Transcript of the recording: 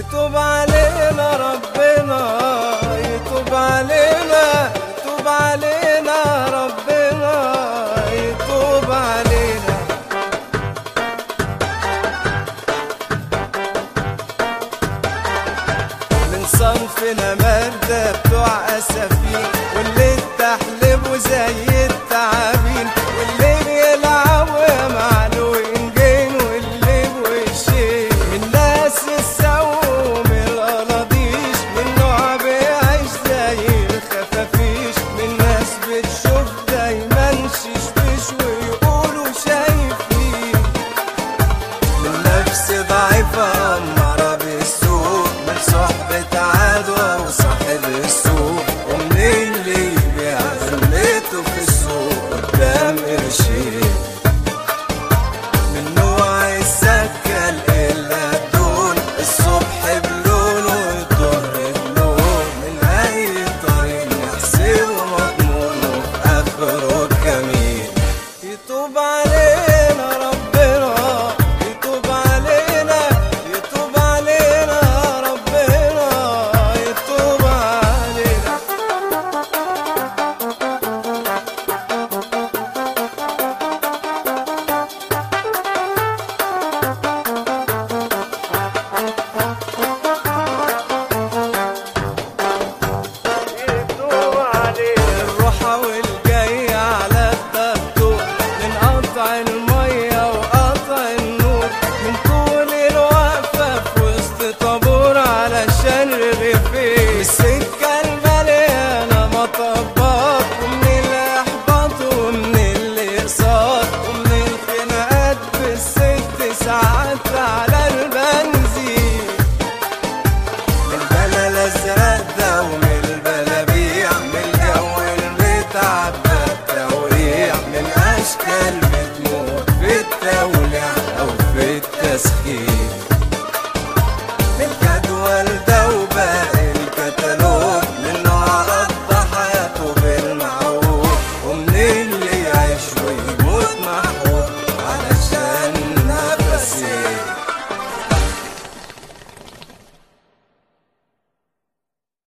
يتوب علينا ربنا يتوب علينا يتوب علينا ربنا يتوب علينا من صنفنا مادة بتوع أسفين واللي تحلبه زي التعابين واللي بيلعبوا مع الوينجين واللي بوشين من ناس السو من القلاضيش من نوع بيعيش زي الخفافيش من ناس بتشوف دايما ششبش ويقولوا شايفين من نفس ضعيفة أمارة بالسوق من صحبة عدوى وصاحب السوق ومن اللي يبيع ذمته في السوق قدام قرشين من نوع السكة إلا الدون الصبح بلون والظهر بلون من أي طريق نحسب مضمون وفي آخره كمين يتوب علينا ربنا يتوب علينا يتوب علينا ربنا يتوب علينا الروحة والجاية على الدكتور من قطع المية وقطع النور من طول الوقفة في وسط طابور علشان رغيفين السكة المليانة مطبات ومن الإحباط ومن الإقساط